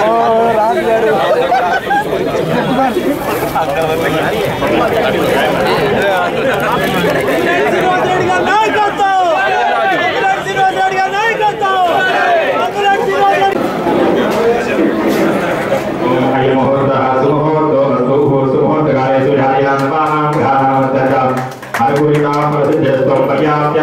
శ్రీనివాస్ రెడ్డి గారి నాయకత్వం అంగుళాటి శ్రీనివాస్ రెడ్డి గారి నాయకత్వం అంగుళాటి శ్రీనివాస్ రెడ్డి అయముహూర్తః సుముహూర్తో నస్తుః సుముహూర్తకాలే సూర్యాయాం నమానాం ఘానావంతకం అనుకూలితాం ప్రసిద్ధిస్త్వం పర్యాప్య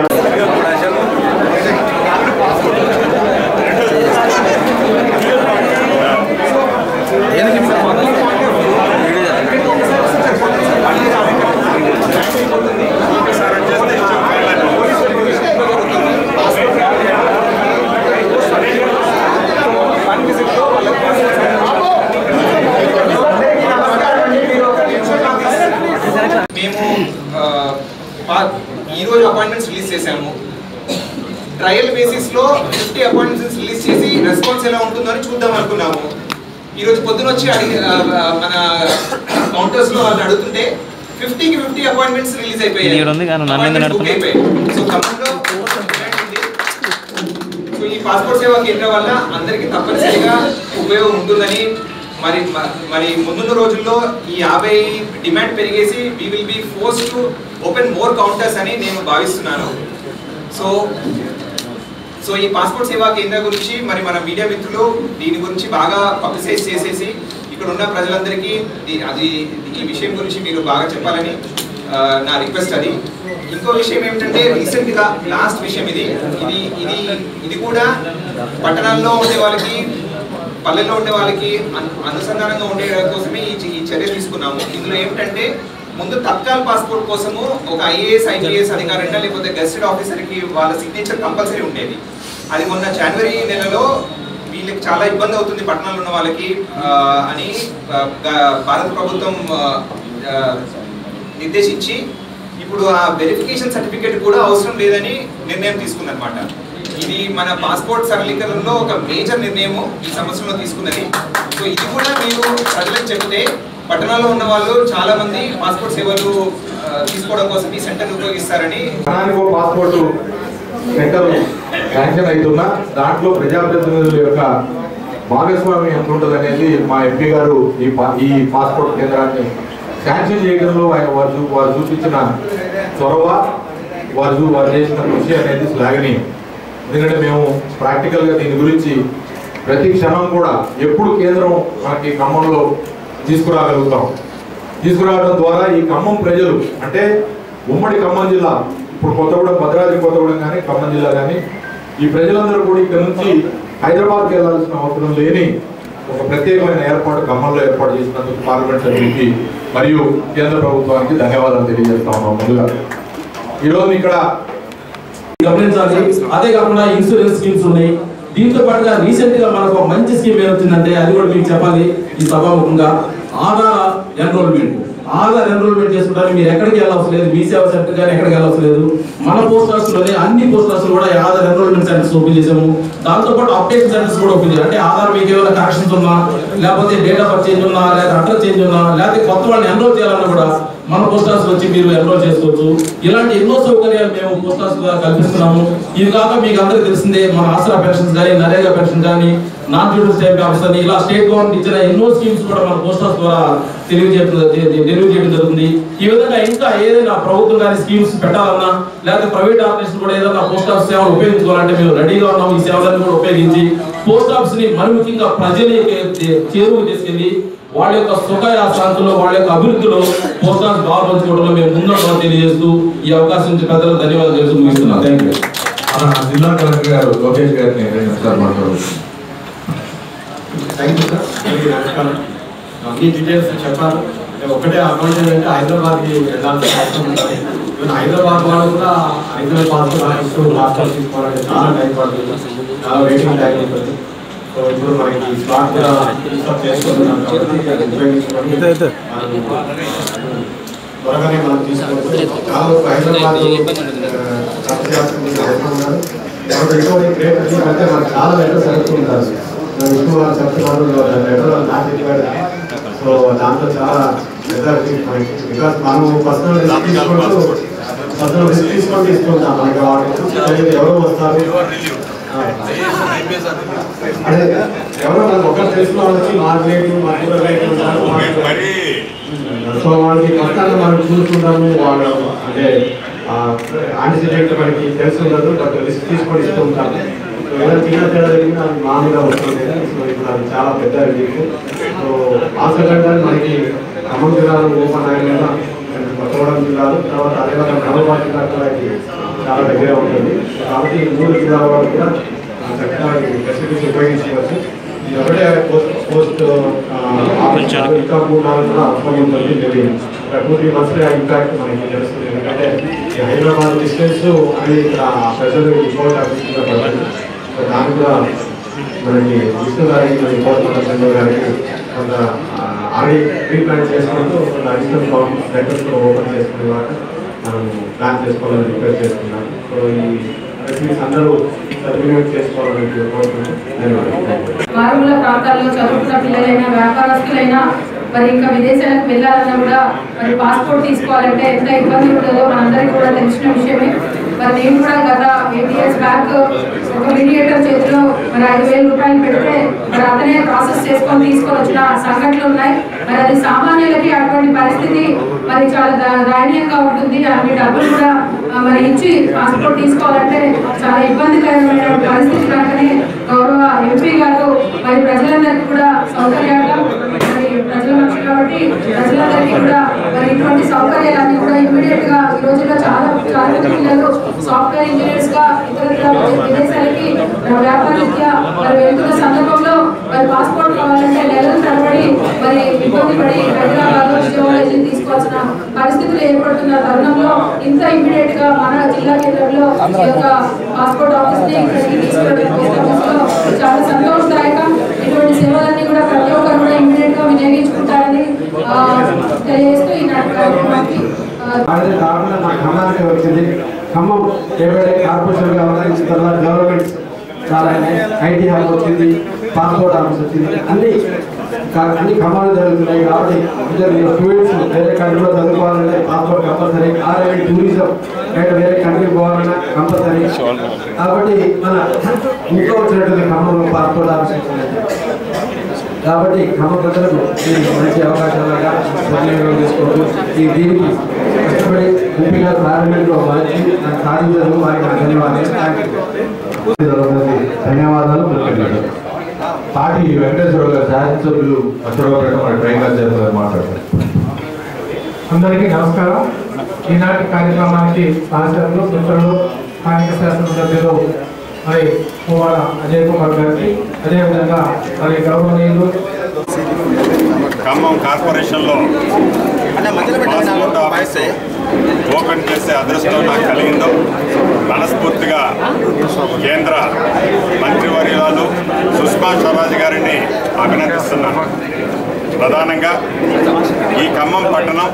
మేము ఆ, పా- ఈరోజు అపాయింట్మెంట్స్ రిలీజ్ చేశాము ట్రయల్ బేసిస్ లో ఫిఫ్టీ అపాయింట్మెంట్స్ రిలీజ్ చేసి రెస్పాన్స్ ఎలా ఉంటుందో అని చూద్దాం అనుకున్నాము ఈరోజు పొద్దున వచ్చి అడిగి ఆ, ఆ, మన కౌంటర్స్ లో వాళ్ళు అడుగుతుంటే ఫిఫ్టీకి ఫిఫ్టీ అపాయింట్మెంట్స్ రిలీజ్ అయిపోయాయి ఈడ ఉంది కానీ నన్ను ఎందుకు Appointments book నడుపుతున్నావు? అయిపోయాయి. సో ఖమ్మంలో demand ఉంది. సో ఈ పాస్పోర్ట్ సేవా కేంద్రం వల్ల అందరికీ తప్పనిసరిగా ఉపయోగం ఉంటుందని మరి మ- మరి ముందున్న రోజుల్లో ఈ యాభై డిమాండ్ పెరిగేసి we will be force to open more counters అని నేను భావిస్తున్నాను సో సో ఈ పాస్పోర్ట్ సేవా కేంద్రం గురించి మరి మన మీడియా మిత్రులు దీని గురించి బాగా పబ్లిసైజ్ చేసేసి ఇక్కడ ఉన్న ప్రజలందరికీ దీ- అది ఈ విషయం గురించి మీరు బాగా చెప్పాలని ఆ, నా రిక్వెస్ట్ అది ఇంకో విషయం ఏమిటంటే రీసెంట్ గా లాస్ట్ విషయం ఇది ఇది ఇది ఇది కూడా పట్టణాల్లో ఉండే వాళ్ళకి పల్లెల్లో ఉండే వాళ్ళకి అను- అనుసంధానంగా ఉండే కోసమే ఈ చ- ఈ చర్య తీసుకున్నాము ఇందులో ఏమిటంటే ముందు తత్కాల్ పాస్పోర్ట్ కోసము ఒక ఐఏఎస్ ఐపీఎస్ అధికారి లేకపోతే గెస్టెడ్ ఆఫీసర్ కి వాళ్ళ సిగ్నేచర్ కంపల్సరీ ఉండేది అది మొన్న జనవరి నెలలో వీళ్ళకి చాలా ఇబ్బంది అవుతుంది పట్టణాల్లో ఉన్న వాళ్ళకి ఆ, అని ఆ, గ- భారత ప్రభుత్వం ఆ, ఆ, నిర్దేశించి ఇప్పుడు ఆ వెరిఫికేషన్ సర్టిఫికేట్ కూడా అవసరం లేదని నిర్ణయం తీసుకుందన్నమాట ఇది మన పాస్పోర్ట్ సరళీకరణలో ఒక మేజర్ నిర్ణయం ఈ సంవత్సరంలో తీసుకున్నది సో ఇది కూడా మీరు ప్రజలకు చెప్తే పట్టణాల్లో ఉన్న వాళ్ళు చాలా మంది పాస్పోర్ట్ సేవలు ఆ, తీసుకోవడం కోసం ఈ సెంటర్ ఉపయోగిస్తారని స్థానిక పాస్పోర్ట్ సెంటర్ శాంక్షన్ అవుతున్నా దాంట్లో ప్రజాప్రతినిధుల యొక్క భాగస్వామ్యం ఎంత ఉంటుంది అనేది మా ఎంపీ గారు ఈ పా- ఈ పాస్పోర్ట్ కేంద్రాన్ని శాంక్షన్ చేయడంలో ఆయన వారు చూ- వారు చూపించిన చొరవ వారు చూ- వారు చేసిన కృషి అనేది శ్లాఘనీయం ఎందుకంటే మేము ప్రాక్టికల్గా దీని గురించి ప్రతి క్షణం కూడా ఎప్పుడు కేంద్రం మనకి ఖమ్మంలో తీసుకురాగలుగుతాం తీసుకురావడం ద్వారా ఈ ఖమ్మం ప్రజలు అంటే ఉమ్మడి ఖమ్మం జిల్లా ఇప్పుడు కొత్తగూడెం భద్రాద్రి కొత్తగూడెం కానీ ఖమ్మం జిల్లా కానీ ఈ ప్రజలందరూ కూడా ఇక్కడ నుంచి హైదరాబాద్కి వెళ్ళాల్సిన అవసరం లేని ఒక ప్రత్యేకమైన ఏర్పాటు ఖమ్మంలో ఏర్పాటు చేసినందుకు పార్లమెంట్ సభ్యులకి మరియు కేంద్ర ప్రభుత్వానికి ధన్యవాదాలు తెలియజేస్తా ఉన్నాం ముందుగా ఈరోజు ఇక్కడ గమనించాలి అదే కాకుండా ఇన్సూరెన్స్ స్కీమ్స్ ఉన్నాయి దీంతో పాటుగా రీసెంట్ గా మనకు ఒక మంచి స్కీమ్ ఏమొచ్చిందంటే అది కూడా మీకు చెప్పాలి ఈ సభాముఖంగా ఆధార్ ఎన్రోల్మెంట్ ఆధార్ ఎన్రోల్మెంట్ చేసుకోవడానికి మీరు ఎక్కడికి వెళ్ళవలసిన లేదు మీ సేవ సెంటర్ కానీ ఎక్కడికి వెళ్ళవలసిన లేదు మన పోస్ట్ ఆఫీస్లోనే అన్ని పోస్ట్ ఆఫీసులు కూడా ఈ ఆధార్ ఎన్రోల్మెంట్ సెంటర్స్ ఓపెన్ చేసాము దాంతో పాటు అప్డేట్ సెంటర్స్ కూడా ఓపెన్ చేయాలి అంటే ఆధార్ మీకు ఏమైనా కరెక్షన్స్ ఉన్నా లేకపోతే డేట్ ఆఫ్ బర్త్ చేంజ్ ఉన్నా లేదా అడ్రస్ చేంజ్ ఉన్నా లేకపోతే కొత్త వాళ్ళని ఎన్రోల్ చేయాలన్నా కూడా మన పోస్ట్ ఆఫీస్ వచ్చి మీరు ఎన్రోల్ చేసుకోవచ్చు ఇలాంటి ఎన్నో సౌకర్యాలు మేము పోస్ట్ ఆఫీస్ ద్వారా కల్పిస్తున్నాము ఇది కాక మీకు అందరికీ తెలిసిందే మన ఆసరా పెన్షన్స్ కానీ నరేగా పెన్షన్ కానీ నాన్ డ్యూటీ స్టేట్ ఆఫీస్ అని ఇలా స్టేట్ గవర్నమెంట్ ఇచ్చిన ఎన్నో స్కీమ్స్ కూడా మన పోస్ట్ ఆఫీస్ ద్వారా తెలియజేయడం డెలివరీ చేయడం జరుగుతుంది ఈ విధంగా ఇంకా ఏదైనా ప్రభుత్వం కానీ స్కీమ్స్ పెట్టాలన్నా లేకపోతే ప్రైవేట్ ఆర్గనైజేషన్ కూడా ఏదైనా పోస్ట్ ఆఫీస్ సేవలు ఉపయోగించుకోవాలంటే మేము రెడీగా ఉన్నాం ఈ సేవలను కూడా ఉపయోగించి పోస్ట్ ఆఫీస్ ని మరి ముఖ్యంగా ప్రజలకి చేరువు తీసుకెళ్లి వాళ్ళ యొక్క సుఖ శాంతుల్లో వాళ్ళ యొక్క అభివృద్ధిలో పోస్ట్ ఆఫీస్ బాగా పంచుకోవడంలో మేము ముందుంటామని తెలియజేస్తూ ఈ అవకాశం నుంచి పెద్దలకు ధన్యవాదాలు చేస్తూ ముగిస్తున్నాను థ్యాంక్ యూ మన జిల్లా కలెక్టర్ గారు లోకేష్ గారిని రెండు నిమిషాలు మాట్లాడుతున్నారు థ్యాంక్ యూ సార్ అందరికీ నమస్కారం అన్ని డీటెయిల్స్ చెప్పారు అంటే ఒకటే అకౌంట్ ఏంటంటే హైదరాబాద్కి వెళ్ళాల్సిన అవసరం ఉంటుంది ఈవెన్ హైదరాబాద్ వాళ్ళు కూడా హైదరాబాద్ పాస్పోర్ట్ ఇస్తూ పాస్పోర్ట్ తీసుకోవాలంటే చాలా టైం పడుతుంది చాలా వెయిటింగ్ టైం ఉంటుంది సో ఇప్పుడు మనకి స్లాట్ కూడా రిజర్వ్ చేసుకుంటున్నాం కాబట్టి అది ఉపయోగించుకొని మనం త్వరగానే మనం తీసుకోవచ్చు చాలా వరకు హైదరాబాద్ ఉన్నారు కాబట్టి ఎక్కువ గ్రేట్ అంటే మనకు చాలా లెటర్స్ జరుగుతుంటారు విష్ణు గారు చెప్తున్నారు లెటర్ నాకు చెప్పాడు సో దాంట్లో చాలా బికాస్ మనం పర్సనల్ రిస్క్ తీసుకుంటూ పర్సనల్ రిస్క్ తీసుకొని తీసుకుంటాం మనకి వాటి తెలియదు ఎవరు వస్తారు అదే ఎవరో నాకు ఒకరు తెలిసిన వాళ్ళు వచ్చి మార్కెట్ మార్కెట్ ఉంటారు మరి సో వాళ్ళకి మొత్తాన్ని మనం చూసుకుంటాము వాళ్ళు అంటే ఆంటిసిడెంట్ మనకి తెలిసి ఉండదు బట్ రిస్క్ తీసుకొని ఇస్తూ ఉంటాము సో ఏదైనా చిన్న తేడా జరిగినా అది మా మీద వస్తుంది సో ఇప్పుడు అది చాలా పెద్ద రిలీఫ్ సో ఆసగడ్డ మనకి ఖమ్మం జిల్లాలో ఓపెన్ అయ్యేలా కొత్తగూడెం జిల్లాలో తర్వాత అదేవిధంగా కర్నూలు జిల్లా కూడా ఇది చాలా దగ్గర ఉంటుంది కాబట్టి ఈ మూడు జిల్లాల వాళ్ళు కూడా ఆ, చక్కగా ఈ ఫెసిలిటీస్ ఉపయోగించుకోవచ్చు ఇది ఒకటే పోస్ట్ పోస్ట్ ఆ, ఆఫీస్ కాదు, ఇంకా మూడు నాలుగు కూడా అవసరం ఉంటుంది maybe two three months impact మనకి తెలుస్తుంది ఎందుకంటే ఈ హైదరాబాద్ డిస్టెన్స్ అది ఇక్కడ ప్రజలు రిపోర్ట్ ఆఫీస్ కూడా పడుతుంది సో దాన్ని కూడా మనకి విష్ణు గారికి మన రిపోర్ట్ చంద్ర గారికి కొంత ఆల్రెడీ ప్రీ ప్లాన్ చేసుకుంటూ కొంత అడిషనల్ ఫార్మ్ లెటర్స్ కూడా ఓపెన్ చేసుకునే వాట మనం ప్లాన్ చేసుకోవాలని రిక్వెస్ట్ చేస్తున్నాం సో ఈ ఫెసిలిటీస్ అందరూ సద్వినియోగం చేసుకోవాలని కోరుకుంటున్నాను ధన్యవాదాలు మారుమూల ప్రాంతాల్లో చదువుకున్న పిల్లలైనా వ్యాపారస్తులైనా మరి ఇంకా విదేశాలకు వెళ్ళాలన్నా కూడా మరి పాస్పోర్ట్ తీసుకోవాలంటే ఎంత ఇబ్బంది ఉంటుందో మనందరికీ కూడా తెలిసిన విషయమే మరి నేను కూడా గత ఎయిట్ ఇయర్స్ బ్యాక్ ఒక మీడియేటర్ చేతిలో మరి ఐదు వేల రూపాయలు పెడితే మరి అతనే ప్రాసెస్ చేసుకొని తీసుకొని వచ్చిన సంఘటనలు ఉన్నాయి మరి అది సామాన్యులకి అటువంటి పరిస్థితి మరి చాలా దా- దయనీయంగా ఉంటుంది అన్ని డబ్బులు కూడా ఆ, మరి ఇచ్చి పాస్పోర్ట్ తీసుకోవాలంటే చాలా ఇబ్బందికరమైన పరిస్థితి కనుకనే గౌరవ ఎంపీ గారు మరి ప్రజలందరికీ కూడా సౌకర్యంగా మరి ప్రజల మనిషి కాబట్టి ప్రజలందరికీ కూడా మరి ఇటువంటి సౌకర్యాలన్నీ కూడా ఇమ్మీడియట్ గా ఈ రోజుల్లో చాలా చాలా మంది పిల్లలు సాఫ్ట్వేర్ ఇంజనీర్స్ గా ఇతర విదేశాలకి మరి వ్యాపార రీత్యా మరి వెళ్తున్న సందర్భంలో మరి పాస్పోర్ట్ కావాలంటే నెలల తరబడి మరి ఇబ్బంది పడి హైదరాబాద్ విజయవాడ వెళ్ళి తీసుకోవాల్సిన పరిస్థితులు ఏర్పడుతున్న తరుణంలో ఇంత ఇమ్మీడియట్ గా మన జిల్లా కేంద్రంలో ఈ యొక్క పాస్పోర్ట్ ఆఫీస్ ని ఇక్కడికి తీసుకురావడం పోస్ట్ ఆఫీస్ లో చాలా సంతోషదాయకం ఇటువంటి సేవలన్నీ కూడా ప్రతి ఒక్కరు కూడా ఇమ్మీడియట్ గా వినియోగించుకుంటారని ఆ, తెలియజేస్తూ ఈనాటి కార్యక్రమానికి ఆ, అది కాకుండా మా ఖమ్మానికి వచ్చింది ఖమ్మం ఏవైతే కార్పొరేషన్గా అవతరించిన తర్వాత గవర్నమెంట్ చాలా ఐటీ హబ్ వచ్చింది పాస్పోర్ట్ ఆఫీస్ వచ్చింది అన్ని కా- అన్ని ఖమ్మాలు జరుగుతున్నాయి కాబట్టి ఇద్దరు స్టూడెంట్స్ వేరే కంట్రీలో చదువుకోవాలంటే పాస్పోర్ట్ కంపల్సరీ ఆర్ఐ టూరిజం బయట వేరే కంట్రీ పోవాలన్నా కంపల్సరీ కాబట్టి మన ఇంట్లో వచ్చినట్టుంది ఖమ్మంలో పాస్పోర్ట్ ఆఫీస్ వచ్చింది కాబట్టి ఖమ్మం ప్రజలకు ఇది మంచి అవకాశాలుగా సద్వినియోగం చేసుకుంటూ ఈ దీనికి కష్టపడి ఎంపీగా ప్రారంభంలో వారికి నాకు సాధించడం వారికి నా ధన్యవాదాలు థ్యాంక్ యూ. ధన్యవాదాలు కృతజ్ఞతలు. పాటి వెంకటేశ్వర గారు శాసనసభ్యులు అశ్వరపేట మన ట్రైన్ గారు గారు మాట్లాడతారు అందరికీ నమస్కారం ఈనాటి కార్యక్రమానికి సహచరులు మిత్రులు స్థానిక శాసనసభ్యులు మరి పువ్వాడ అజయ్ కుమార్ గారికి అదేవిధంగా మరి గౌరవనీయులు ఖమ్మం కార్పొరేషన్లో పాస్పోర్ట్ ఆఫీసు ఓపెన్ చేసే అదృష్టం నాకు కలిగిందో మనస్ఫూర్తిగా కేంద్ర మంత్రివర్యురాలు సుష్మా స్వరాజ్ గారిని అభినందిస్తున్నాను ప్రధానంగా ఈ ఖమ్మం పట్టణం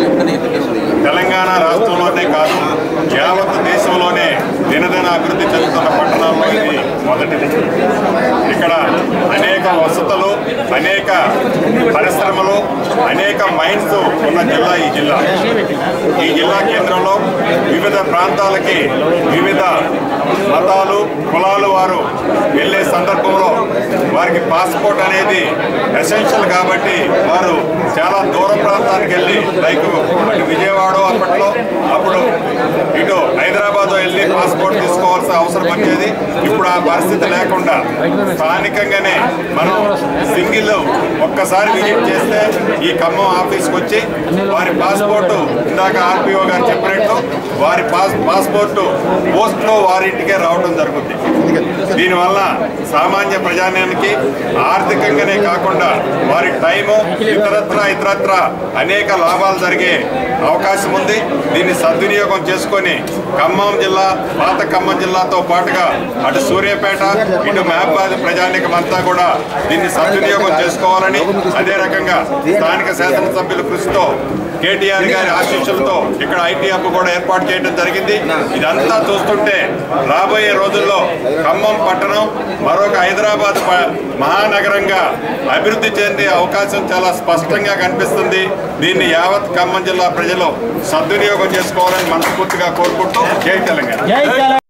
తెలంగాణ రాష్ట్రంలోనే కాదు యావత్ దేశంలోనే దినదిన అభివృద్ధి చెందుతున్న పట్టణాల్లో ఇది మొదటిది ఇక్కడ అనేక వసతులు అనేక పరిశ్రమలు అనేక మైన్స్ ఉన్న జిల్లా ఈ జిల్లా ఈ జిల్లా కేంద్రంలో వివిధ ప్రాంతాలకి వివిధ మతాలు కులాలు వారు వెళ్ళే సందర్భంలో వారికి పాస్పోర్ట్ అనేది ఎసెన్షియల్ కాబట్టి వారు చాలా దూర ప్రాంతానికి వెళ్ళి లైక్ అటు విజయవాడ అప్పట్లో అప్పుడు ఇటు హైదరాబాద్ వెళ్ళి పాస్పోర్ట్ తీసుకోవాల్సిన అవసరం వచ్చేది ఇప్పుడు ఆ పరిస్థితి లేకుండా స్థానికంగానే మనం సింగిల్ ఒక్కసారి విజిట్ చేస్తే ఈ ఖమ్మం ఆఫీస్కి వచ్చి వారి పాస్పోర్టు ఇందాక ఆర్పిఓ గారు చెప్పినట్టు వారి పాస్ పాస్పోర్టు పోస్ట్లో వారింటికే రావడం జరుగుతుంది దీనివల్ల సామాన్య ప్రజానానికి ఆర్థికంగానే కాకుండా వారి టైము ఇతరత్ర ఇతరత్ర అనేక లాభాలు జరిగే అవకాశం ఉంది దీన్ని సద్వినియోగం చేసుకొని ఖమ్మం జిల్లా పాత ఖమ్మం జిల్లాతో పాటుగా అటు సూర్యాపేట ఇటు మహబాద్ ప్రజానికం అంతా కూడా దీన్ని సద్వినియోగం చేసుకోవాలని అదే రకంగా స్థానిక శాసనసభ్యుల కృషితో కేటీఆర్ గారి ఆశీస్సులతో ఇక్కడ ఐటీ హబ్ కూడా ఏర్పాటు చేయడం జరిగింది ఇదంతా చూస్తుంటే రాబోయే రోజుల్లో ఖమ్మం పట్టణం మరొక హైదరాబాద్ ప- మహానగరంగా అభివృద్ధి చెందే అవకాశం చాలా స్పష్టంగా కనిపిస్తుంది దీన్ని యావత్ ఖమ్మం జిల్లా ప్రజలు సద్వినియోగం చేసుకోవాలని మనస్ఫూర్తిగా కోరుకుంటూ జై తెలంగాణ